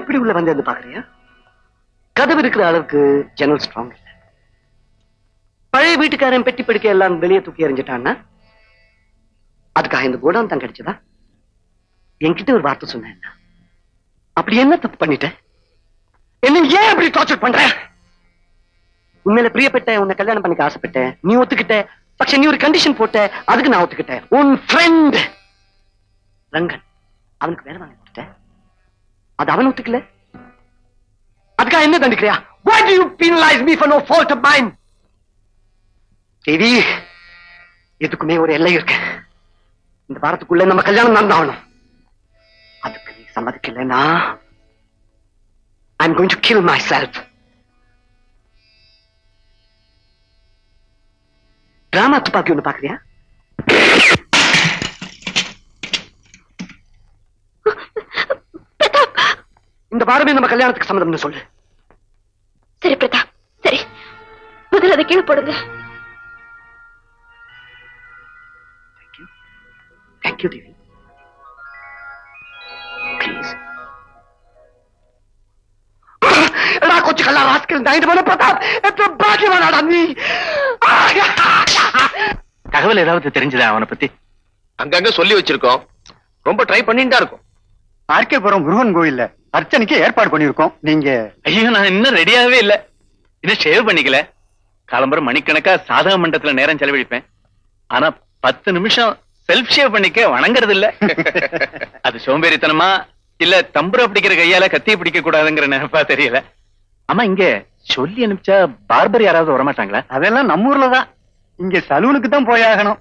இப்படி உள்ள வந்து பாக்குறியா கதவு இருக்கிற அளவுக்கு ஜன்னல் ஸ்ட்ராங் இல்ல பழைய வீட்டுக்காரன் பெட்டி படுக்க எல்லாம் வெளியே தூக்கி எறிஞ்சிட்டான்னா அதுக்காக இந்த கோடான் தான் கிடைச்சதா என்கிட்ட ஒரு வார்த்தை சொன்னேன் அப்படி என்ன தப்பு பண்ணிட்டேன் என்ன ஏன் அப்படி டார்ச்சர் பண்ற உண்மையில பிரியப்பட்ட உன்னை கல்யாணம் பண்ணிக்க ஆசைப்பட்டேன் நீ ஒத்துக்கிட்ட പക്ഷെ நீ ஒரு கண்டிஷன் போட்ட அதுக்கு நான் ஒத்துக்கிட்டேன் உன் ஃப்ரெண்ட் ரங்கன் அவனுக்கு வேலை வாங்கி கொடுத்துட்டேன் அது அவன் ஒத்துக்கல அதுக்காக என்ன தண்டிக்கிறியா why do you penalize me for no fault of mine தேவி எதுக்குமே ஒரு எல்லை இருக்கு இந்த வாரத்துக்குள்ள நம்ம கல்யாணம் நடந்தாகணும் அதுக்கு நீ சம்மதிக்கலைன்னா I'm going to kill myself. Drama துப்பாக்கி ஒண்ணு பாக்குறியா இந்த வாரமே நம்ம கல்யாணத்துக்கு சம்மதம்னு சொல்லு சரி பிரதாப் சரி முதல்ல அதை கீழே போடுங்க தேங்க்யூ தேவி ப்ளீஸ் எடா கொச்சு கல்லா ராஸ்கல் நைட்டு போன பிரதாப் எത്ര பாக்கியவானாடா நீ தகவல் ஏதாவது தெரிஞ்சதா அவனை பத்தி அங்கங்க சொல்லி வச்சிருக்கோம் ரொம்ப ட்ரை பண்ணிட்டு தான் இருக்கும் ஆர்கேபுரம் முருகன் கோயில்ல அர்ச்சனைக்கு ஏற்பாடு பண்ணிருக்கோம் நீங்க ஐயோ நான் இன்னும் ரெடியாகவே இல்ல இன்னும் ஷேவ் பண்ணிக்கல காலம்பரம் மணிக்கணக்கா சாதக மண்டலத்துல நேரம் செலவழிப்பேன் ஆனா பத்து நிமிஷம் செல்ஃப் ஷேவ் பண்ணிக்க வணங்குறது இல்ல அது சோம்பேறித்தனமா இல்ல தம்புர பிடிக்கிற கையால கத்திய பிடிக்க கூடாதுங்கிற நினைப்பா தெரியல ஆமா இங்க சொல்லி அனுப்பிச்சா பார்பர் யாராவது வரமாட்டாங்களா அதெல்லாம் நம்ம ஊர்ல தான் இங்க சலூனுக்கு தான் போயாகணும்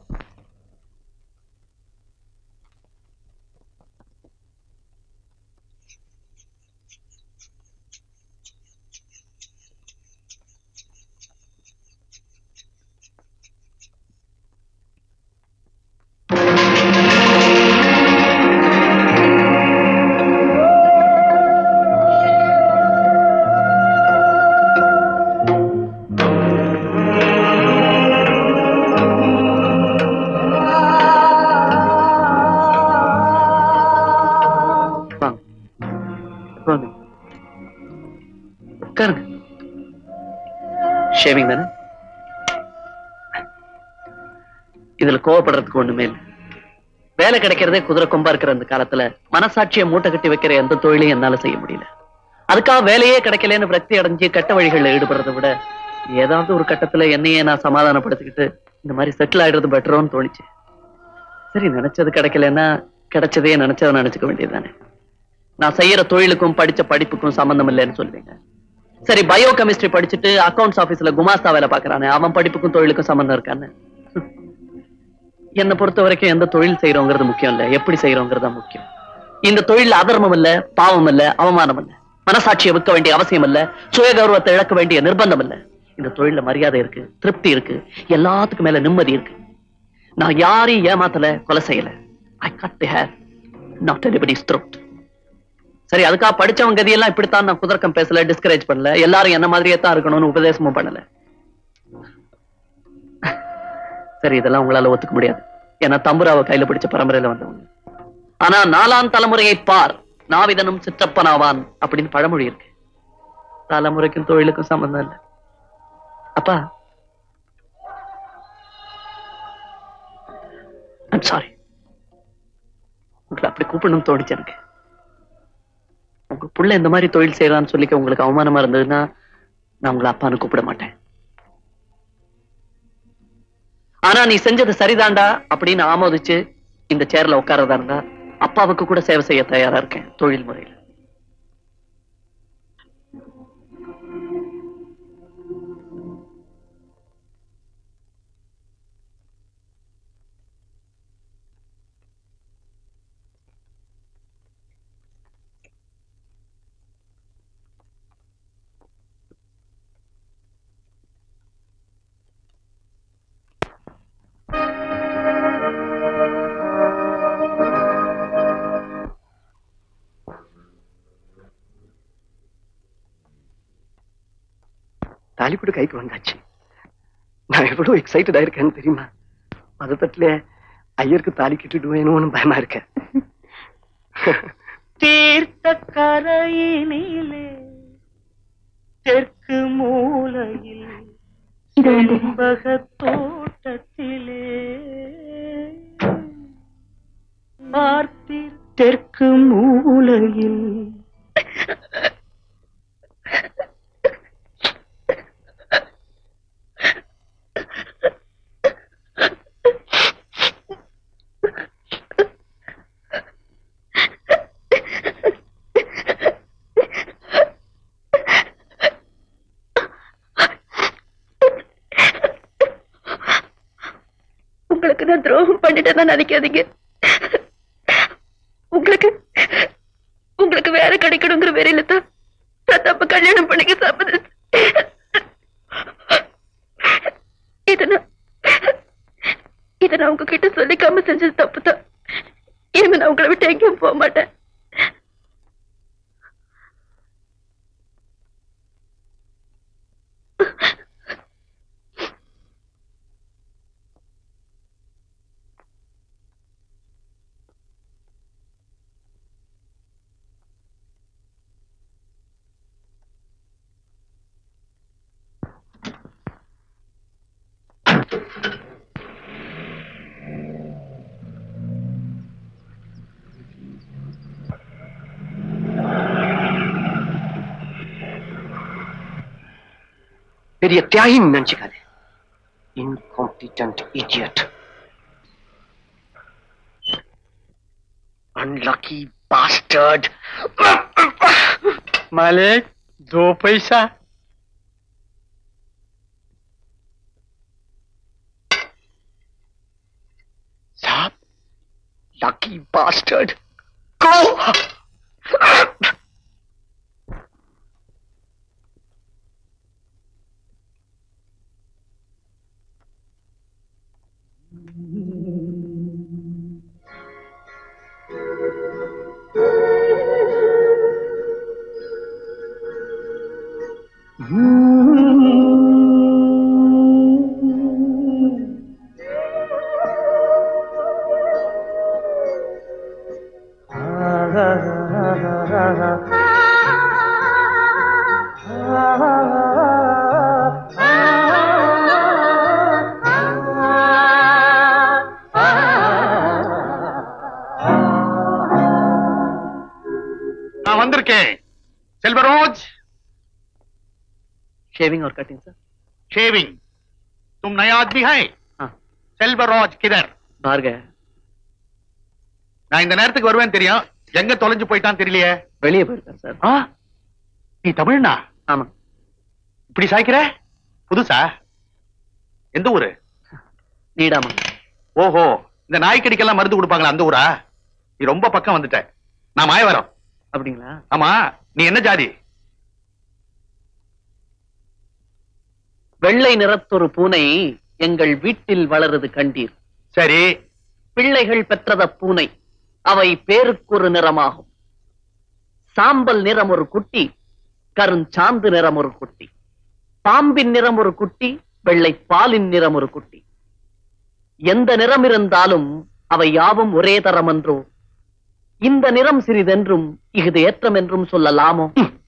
வாங்க உட்காருங்க ஷேவிங் தானே இதுல கோவப்படுறதுக்கு ஒண்ணுமே இல்லை வேலை கிடைக்கிறதே குதிரை கொம்பா இருக்கிற அந்த காலத்துல மனசாட்சியை மூட்டை கட்டி வைக்கிற எந்த தொழிலையும் என்னால செய்ய முடியல அதுக்காக வேலையே கிடைக்கலன்னு விரக்தி அடைஞ்சு கட்ட வழிகளில் ஈடுபடுறதை விட ஏதாவது ஒரு கட்டத்துல என்னையே நான் சமாதானப்படுத்திக்கிட்டு இந்த மாதிரி செட்டில் ஆயிடுறது பெட்டரோன்னு தோணுச்சு சரி நினைச்சது கிடைக்கலன்னா கிடைச்சதே நினைச்சதை நினைச்சுக்க வேண்டியதுதானே நான் செய்யற தொழிலுக்கும் படிச்ச படிப்புக்கும் சம்பந்தம் இல்லைன்னு சொல்லுவீங்க சரி பயோ கெமிஸ்ட்ரி படிச்சுட்டு அக்கவுண்ட்ஸ் ஆபீஸ்ல குமாஸ்தா வேலை பாக்குறானே அவன் படிப்புக்கும் தொழிலுக்கும் சம்பந்தம் இருக்கான்னு என்னை பொறுத்த வரைக்கும் எந்த தொழில் செய்யறோங்கிறது முக்கியம் இல்ல எப்படி செய்யறோங்கிறது தான் முக்கியம் இந்த தொழில் அதர்மம் இல்ல பாவம் இல்ல அவமானம் இல்ல மனசாட்சியை விற்க வேண்டிய அவசியம் இல்ல சுய கௌரவத்தை இழக்க வேண்டிய நிர்பந்தம் இல்ல இந்த தொழில மரியாதை இருக்கு திருப்தி இருக்கு எல்லாத்துக்கும் மேல நிம்மதி இருக்கு நான் யாரையும் ஏமாத்தல கொலை செய்யல I cut hair not anybody's throat சரி அதுக்காக படிச்சவங்க கதியெல்லாம் இப்படித்தான் நான் குதர்க்கம் பேசல டிஸ்கரேஜ் பண்ணல எல்லாரும் என்ன மாதிரியே தான் இருக்கணும்னு உபதேசமும் பண்ணல சரி இதெல்லாம் உங்களால ஒத்துக்க முடியாது ஏன்னா தம்புராவை கையில பிடிச்ச பரம்பரையில வந்தவங்க ஆனா நாலாம் தலைமுறையை பார் நாவிதனும் சிற்றப்பனாவான் அப்படின்னு பழமொழி இருக்கு தலைமுறைக்கும் தொழிலுக்கும் சம்பந்தம் இல்லை அப்பா ஐம் சாரி உங்களை அப்படி கூப்பிடணும்னு தோணுச்சு எனக்கு உங்க புள்ள இந்த மாதிரி தொழில் செய்யறான்னு சொல்லிக்க உங்களுக்கு அவமானமா இருந்ததுன்னா நான் உங்களை அப்பான்னு கூப்பிட மாட்டேன் ஆனா நீ செஞ்சது சரிதான்டா அப்படின்னு ஆமோதிச்சு இந்த சேர்ல உட்காரதா இருந்தா அப்பாவுக்கு கூட சேவை செய்ய தயாரா இருக்கேன் தொழில் முறையில தாலிப்பட்டு கைக்கு வந்தாச்சு நான் எவ்வளவு எக்ஸைட்டடா இருக்கேன்னு தெரியுமா பதத்தட்டுல ஐயருக்கு தாலி கட்டிடுவேணும்னு பயமா இருக்கேன் தீர்த்த கரையினிலே தெற்கு மூலையில் இது வந்து செண்பக தோட்டத்திலே பார்த்தீர் தெற்கு மூலையில் உங்களுக்கு நான் துரோகம் பண்ணிட்டேன்னா நினைக்காதீங்க உங்களுக்கு உங்களுக்கு வேற கிடைக்கணுங்கிற வேறையில தான் பிரதாப்ப கல்யாணம் பண்ணிக்க சம்மதிச்சு இத நான் இத நான் உங்ககிட்ட சொல்லிக்காம செஞ்சது தப்பு தான் இனிமே நான் உங்களை விட்டு எங்கேயும் போக மாட்டேன் பெரிய தியாகின்னு நினைச்சுக்காது இன்காம்பிட்டன்ட் இடியட் அன்லக்கி பாஸ்டர்ட் मालिक दो पैसा साहब लकी बास्टर्ड गो நான் வந்திருக்கேன் செல்வராஜ் शेविंग और कटिंग सर शेविंग तुम नया आदमी है हाँ। செல்வராஜ் கிதர் बाहर गया நான் இந்த நேரத்துக்கு வருவேன் தெரியும் எங்க தொலைஞ்சு போயிட்டான் தெரியலையே வெளியே போயிருக்கார் சார் ஆ? நீ தமிழ்னா ஆமா இப்படி சாய்க்கிற புதுசா எந்த ஊரு நீடாமா ஓஹோ இந்த நாய்க்கடிக்கெல்லாம் மருந்து கொடுப்பாங்களா அந்த ஊரா நீ ரொம்ப பக்கம் வந்துட்ட நான் மாயவரம் அப்படிங்களா ஆமா நீ என்ன ஜாதி வெள்ளை நிறத்தொரு பூனை எங்கள் வீட்டில் வளருது கண்டீர் சரி பிள்ளைகள் பெற்றத பூனை அவை பேருக்கொரு நிறமாகும் சாம்பல் நிறம் ஒரு குட்டி கருஞ்சாந்து நிறம் ஒரு குட்டி பாம்பின் நிறம் ஒரு குட்டி வெள்ளை பாலின் நிறம் ஒரு குட்டி எந்த நிறம் இருந்தாலும் அவை யாவும் ஒரே தரம் என்றோ இந்த நிறம் சிறிதென்றும் இஃது ஏற்றம் என்றும் சொல்லலாமோ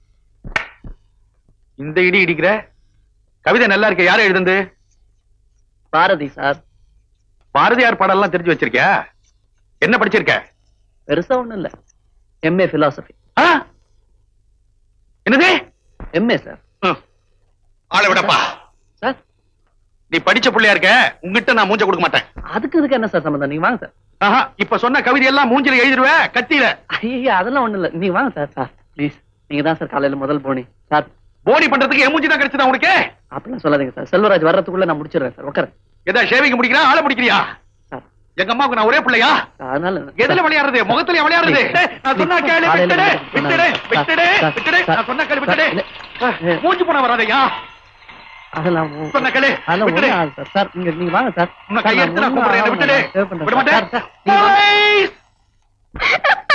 இந்த இடி இடிக்கிற கவிதை நல்லா இருக்க யாரும் எழுதுந்து பாரதி சார் பாரதியார் பாடல்லாம் தெரிஞ்சு வச்சிருக்கியா என்ன படிச்சிருக்க பெருசா ஒண்ணும் இல்ல எம்ஏ பிலாசபி ஆ? என்னது எம்ஏ சார் ம். ஆளை விடப்பா சார் நீ படிச்ச பிள்ளையா இருக்க உங்ககிட்ட நான் மூஞ்ச கொடுக்க மாட்டேன் அதுக்கு இதுக்கு என்ன சார் சம்பந்தம் நீங்க வாங்க சார் ஆஹா, இப்ப சொன்ன கவிதை எல்லாம் மூஞ்சில எழுதிருவ கத்தியில ஐயா அதெல்லாம் ஒண்ணும் இல்ல நீங்க வாங்க சார் சார் ப்ளீஸ் நீங்க தான் சார் காலையில முதல் போனி சார் போடி பண்றதுக்கு என் மூஞ்சி தான் கிடைச்சதா உனக்கு அப்படிலாம் சொல்லாதீங்க சார் செல்வராஜ் வர்றதுக்குள்ள நான் முடிச்சிடுறேன் சார் உட்கார எதா ஷேவிங் முடிக்கிறா ஆளை பிடிக்கிறியா சார் எங்க அம்மாவுக்கு நான் ஒரே பிள்ளையா அதனால எதுல விளையாடுறது முகத்துல விளையாடுறது Please. டேய், நான் சொன்னா கேளு காலையில விட்டுடு வந்து விட்டுடு சொன்னாங்க. விட்டுடு சார், விட்டுடு சார், நான் சொன்னா கேளு விட்டுடு இல்ல. மூஞ்சி போன வராதையா அதெல்லாம் ஒ- சொன்ன கேளு அதெல்லாம் விட்டுடு ஒண்ணும் ஆகாது சார் சார் நீங்க நீங்க வாங்க சார் உன்னை சார், நான் கையெடுத்து நான் ஒண்ணும் கூப்பிடுறேன் ஆகாது. விட்டுடு நான் save பண்றேன் விட சார். மாட்டேன் சார், சார், நீங்க வாங்க. Boys!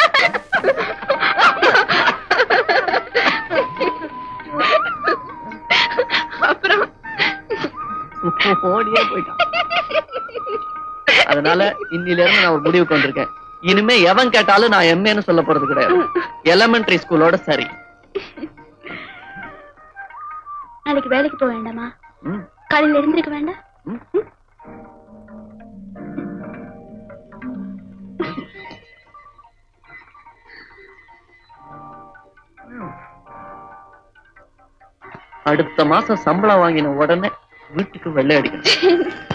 அப்புறம் ஓடியே போயிட்டான் அதனால இன்னில இருந்து நான் ஒரு முடிவுக்கு வந்திருக்கேன் இனிமே எவன் கேட்டாலும் நான் எம்ஏன்னு சொல்ல போறது கிடையாது எலமெண்டரி ஸ்கூலோட சரி நாளைக்கு வேலைக்கு போக வேண்டாமா ம். காலையில எழுந்திருக்க வேண்டாம் அடுத்த மாசம் சம்பளம் வாங்கின உடனே வீட்டுக்கு வெள்ளை அடிக்கணும்